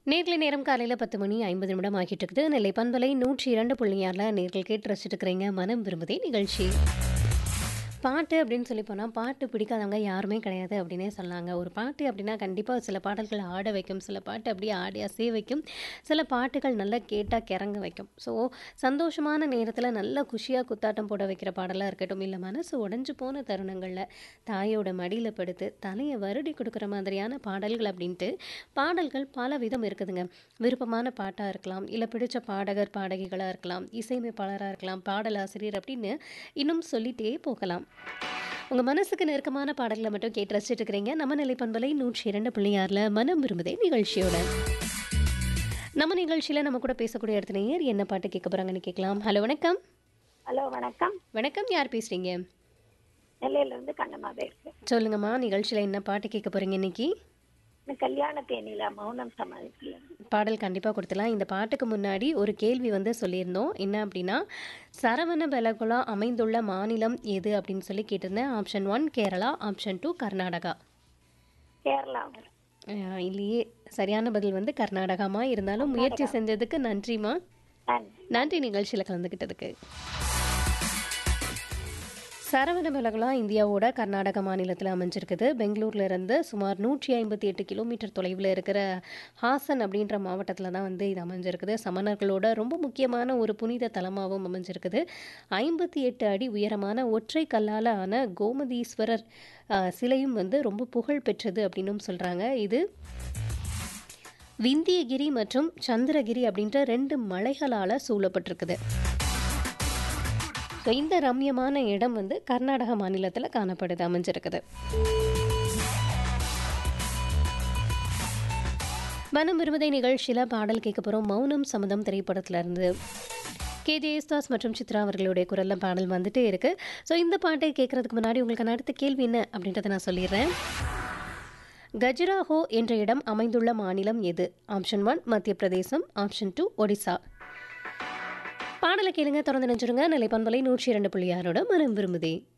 நேர்களை நேரம் காலையில் பத்து மணி ஐம்பது நிமிடம் ஆகிட்டு இருக்குது நெல்லை பண்பலை நூற்றி இரண்டு புள்ளியாரில் நேர்கள் கேட்டு ரசிச்சுட்டு இருக்கிறீங்க மனம் விரும்புதே நிகழ்ச்சி பாட்டு அப்படின்னு சொல்லி போனால் பாட்டு பிடிக்காதவங்க யாருமே கிடையாது அப்படின்னே சொன்னாங்க ஒரு பாட்டு அப்படின்னா கண்டிப்பாக சில பாடல்கள் ஆட வைக்கும் சில பாட்டு அப்படியே ஆடி அசைய வைக்கும் சில பாட்டுகள் நல்லா கேட்டால் கிறங்க வைக்கும் ஸோ சந்தோஷமான நேரத்தில் நல்ல குஷியாக குத்தாட்டம் போட வைக்கிற பாடலாக இருக்கட்டும் இல்லை மனசு உடஞ்சு போன தருணங்களில் தாயோட மடியில் படுத்து தலையை வருடி கொடுக்குற மாதிரியான பாடல்கள் அப்படின்ட்டு பாடல்கள் பல விதம் இருக்குதுங்க விருப்பமான பாட்டாக இருக்கலாம் இல்லை பிடிச்ச பாடகர் பாடகிகளாக இருக்கலாம் இசையமைப்பாளராக இருக்கலாம் பாடலாசிரியர் அப்படின்னு இன்னும் சொல்லிட்டே போகலாம் உங்கள் மனசுக்கு நெருக்கமான பாடல்களை மட்டும் கேட்டு ரசிச்சுட்டு இருக்கிறீங்க நம்ம நிலை பண்பலை நூற்றி இரண்டு புள்ளியாரில் மனம் விரும்புதே நிகழ்ச்சியோட நம்ம நிகழ்ச்சியில் நம்ம கூட பேசக்கூடிய இடத்துல நேர் என்ன பாட்டு கேட்க போகிறாங்கன்னு கேட்கலாம் ஹலோ வணக்கம் ஹலோ வணக்கம் வணக்கம் யார் பேசுகிறீங்க நெல்லையில இருந்து கண்ணம்மா பேசுறேன் சொல்லுங்கம்மா நிகழ்ச்சியில் என்ன பாட்டு கேட்க போகிறீங்க இன்னைக்கு நான் கல்யாண தேனியில மௌனம் சமாளிக்கல பாடல் கண்டிப்பாக கொடுத்துலாம் இந்த பாட்டுக்கு முன்னாடி ஒரு கேள்வி வந்து சொல்லியிருந்தோம் என்ன அப்படின்னா சரவண பெலகுலா அமைந்துள்ள மாநிலம் எது அப்படின்னு சொல்லி கேட்டிருந்தேன் option one Kerala option two Karnataka Kerala வரும். அஹ் இல்லையே சரியான பதில் வந்து கர்நாடகாமா இருந்தாலும் முயற்சி செஞ்சதுக்கு நன்றிம்மா நன்றி நன்றி நிகழ்ச்சியில் கலந்துக்கிட்டதுக்கு சரவணபலகுலா இந்தியாவோட கர்நாடக மாநிலத்தில் அமைஞ்சிருக்குது பெங்களூர்ல இருந்து சுமார் நூற்றி ஐம்பத்தி எட்டு கிலோமீட்டர் தொலைவில் இருக்கிற ஹாசன் அப்படின்ற மாவட்டத்தில் தான் வந்து இது அமைஞ்சிருக்குது சமணர்களோட ரொம்ப முக்கியமான ஒரு புனித தலமாகவும் அமைஞ்சிருக்குது ஐம்பத்தி எட்டு அடி உயரமான ஒற்றை கல்லால் ஆன கோமதீஸ்வரர் அஹ், சிலையும் வந்து ரொம்ப புகழ் பெற்றது அப்படின்னும் சொல்கிறாங்க இது விந்தியகிரி மற்றும் சந்திரகிரி அப்படின்ற ரெண்டு மலைகளால் சூழப்பட்டிருக்குது ஸோ இந்த ரம்யமான இடம் வந்து கர்நாடக மாநிலத்தில் காணப்படுது அமைஞ்சிருக்குது மனம் விரும்பதை நிகழ்ச்சியில் பாடல் கேட்க போகிறோம் மௌனம் சம்மதம் திரைப்படத்துல இருந்து கே ஜெயஸ்தாஸ் மற்றும் சித்ரா அவர்களுடைய குரலில் பாடல் வந்துட்டே இருக்கு ஸோ இந்த பாட்டை கேட்கறதுக்கு முன்னாடி உங்களுக்கு அடுத்த கேள்வி என்ன அப்படின்றத நான் சொல்லிடுறேன் கஜுராஹோ என்ற இடம் அமைந்துள்ள மாநிலம் எது ஆப்ஷன் ஒன் மத்திய பிரதேசம் ஆப்ஷன் டூ ஒடிசா பாடலை கேளுங்க தொடர்ந்து நினைச்சிருங்க நிலைப்பண்பலை நூற்றி இரண்டு புள்ளி ஆறோட மனம் விரும்புதே